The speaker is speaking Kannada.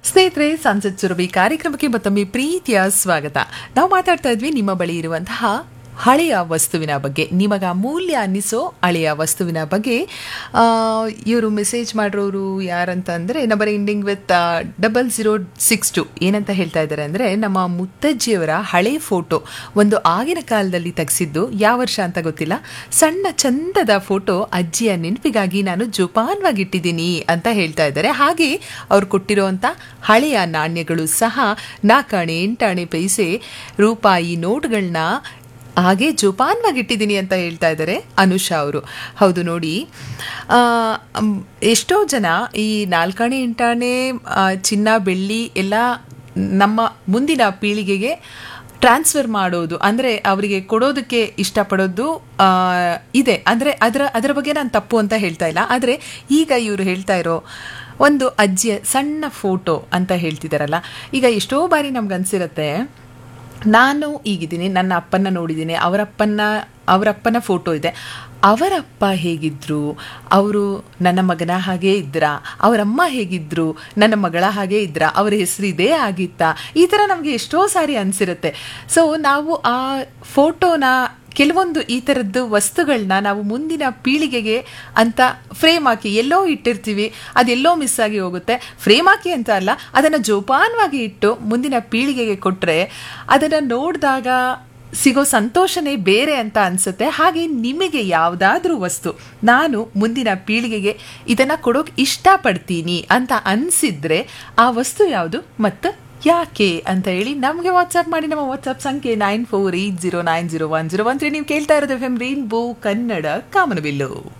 ಸ್ನೇಹಿತರೆ ಸಂಸತ್ ಸುರಭಿ ಕಾರ್ಯಕ್ರಮಕ್ಕೆ ಮತ್ತೊಮ್ಮೆ ಪ್ರೀತಿಯ ಸ್ವಾಗತ ನಾವು ಮಾತಾಡ್ತಾ ಇದ್ವಿ ನಿಮ್ಮ ಬಳಿ ಇರುವಂತಹ ಹಳೆಯ ವಸ್ತುವಿನ ಬಗ್ಗೆ ನಿಮಗ ಅಮೂಲ್ಯ ಅನ್ನಿಸೋ ಹಳೆಯ ವಸ್ತುವಿನ ಬಗ್ಗೆ ಇವರು ಮೆಸೇಜ್ ಮಾಡಿರೋರು ಯಾರಂತ ಅಂದರೆ number ending with double zero six two ಏನಂತ ಹೇಳ್ತಾ ಇದ್ದಾರೆ ಅಂದರೆ ನಮ್ಮ ಮುತ್ತಜ್ಜಿಯವರ ಹಳೆ ಫೋಟೋ ಒಂದು ಆಗಿನ ಕಾಲದಲ್ಲಿ ತೆಗೆಸಿದ್ದು ಯಾವ ವರ್ಷ ಅಂತ ಗೊತ್ತಿಲ್ಲ ಸಣ್ಣ ಚಂದದ ಫೋಟೋ ಅಜ್ಜಿಯ ನೆನಪಿಗಾಗಿ ನಾನು ಜೋಪಾನವಾಗಿ ಇಟ್ಟಿದ್ದೀನಿ ಅಂತ ಹೇಳ್ತಾ ಇದ್ದಾರೆ ಹಾಗೆ ಅವ್ರು ಕೊಟ್ಟಿರುವಂಥ ಹಳೆಯ ನಾಣ್ಯಗಳು ಸಹ ನಾಲ್ಕಾಣೆ ಎಂಟಾಣೆ ಪೈಸೆ ರೂಪಾಯಿ ನೋಟ್ಗಳನ್ನ ಹಾಗೆ ಜೋಪಾನವಾಗಿ ಇಟ್ಟಿದ್ದೀನಿ ಅಂತ ಹೇಳ್ತಾ ಇದ್ದಾರೆ ಅನುಷಾ ಅವರು ಹೌದು ನೋಡಿ ಆ, ಮ್, ಎಷ್ಟೋ ಜನ ಈ ನಾಲ್ಕಾಣೆ ಎಂಟಾಣೆ ಆ, ಚಿನ್ನ ಬೆಳ್ಳಿ ಎಲ್ಲ ನಮ್ಮ ಮುಂದಿನ ಪೀಳಿಗೆಗೆ ಟ್ರಾನ್ಸ್ಫರ್ ಮಾಡೋದು ಅಂದರೆ ಅವರಿಗೆ ಕೊಡೋದಕ್ಕೆ ಇಷ್ಟಪಡೋದು ಆ, ಇದೆ ಅಂದರೆ ಅದರ ಅದರ ಬಗ್ಗೆ ನಾನು ತಪ್ಪು ಅಂತ ಹೇಳ್ತಾ ಇಲ್ಲ ಆದರೆ ಈಗ ಇವರು ಹೇಳ್ತಾ ಇರೋ ಒಂದು ಅಜ್ಜಿಯ ಸಣ್ಣ ಫೋಟೋ ಅಂತ ಹೇಳ್ತಿದ್ದಾರಲ್ಲ ಈಗ ಎಷ್ಟೋ ಬಾರಿ ನಮ್ಗೆ ಅನ್ಸಿರತ್ತೆ ನಾನು ಈಗಿದ್ದೀನಿ ನನ್ನ ಅಪ್ಪನ ನೋಡಿದ್ದೀನಿ ಅವರಪ್ಪನ ಅವರಪ್ಪನ ಫೋಟೋ ಇದೆ ಅವರಪ್ಪ ಹೇಗಿದ್ರು ಅವರು ನನ್ನ ಮಗನ ಹಾಗೆ ಇದ್ರಾ ಅವರಮ್ಮ ಹೇಗಿದ್ರು ನನ್ನ ಮಗಳ ಹಾಗೆ ಇದ್ರ ಅವರ ಹೆಸರು ಇದೇ ಆಗಿತ್ತಾ ಈ ಥರ ನಮಗೆ ಎಷ್ಟೋ ಸಾರಿ ಅನಿಸಿರುತ್ತೆ ಸೊ ನಾವು ಆ ಫೋಟೋನ ಕೆಲವೊಂದು ಈ ಥರದ್ದು ವಸ್ತುಗಳನ್ನ ನಾವು ಮುಂದಿನ ಪೀಳಿಗೆಗೆ ಅಂತ ಫ್ರೇಮ್ ಹಾಕಿ ಎಲ್ಲೋ ಇಟ್ಟಿರ್ತೀವಿ ಅದೆಲ್ಲೋ ಮಿಸ್ ಆಗಿ ಹೋಗುತ್ತೆ ಫ್ರೇಮ್ ಹಾಕಿ ಅಂತ ಅಲ್ಲ ಅದನ್ನು ಜೋಪಾನವಾಗಿ ಇಟ್ಟು ಮುಂದಿನ ಪೀಳಿಗೆಗೆ ಕೊಟ್ಟರೆ ಅದನ್ನು ನೋಡಿದಾಗ ಸಿಗೋ ಸಂತೋಷನೇ ಬೇರೆ ಅಂತ ಅನ್ಸುತ್ತೆ ಹಾಗೆ ನಿಮಗೆ ಯಾವುದಾದ್ರೂ ವಸ್ತು ನಾನು ಮುಂದಿನ ಪೀಳಿಗೆಗೆ ಇದನ್ನು ಕೊಡೋಕೆ ಇಷ್ಟಪಡ್ತೀನಿ ಅಂತ ಅನಿಸಿದ್ರೆ ಆ ವಸ್ತು ಯಾವುದು ಮತ್ತು ಯಾಕೆ ಅಂತ ಹೇಳಿ ನಮಗೆ ವಾಟ್ಸಪ್ ಮಾಡಿ ನಮ್ಮ ವಾಟ್ಸಪ್ ಸಂಖ್ಯೆ nine four eight zero nine zero one zero one three ನೀವು ಕೇಳ್ತಾ ಇರೋದು ಎಫ್ ಎಂ ರೈನ್ಬೋ ಕನ್ನಡ ಕಾಮನಬಿಲ್ಲು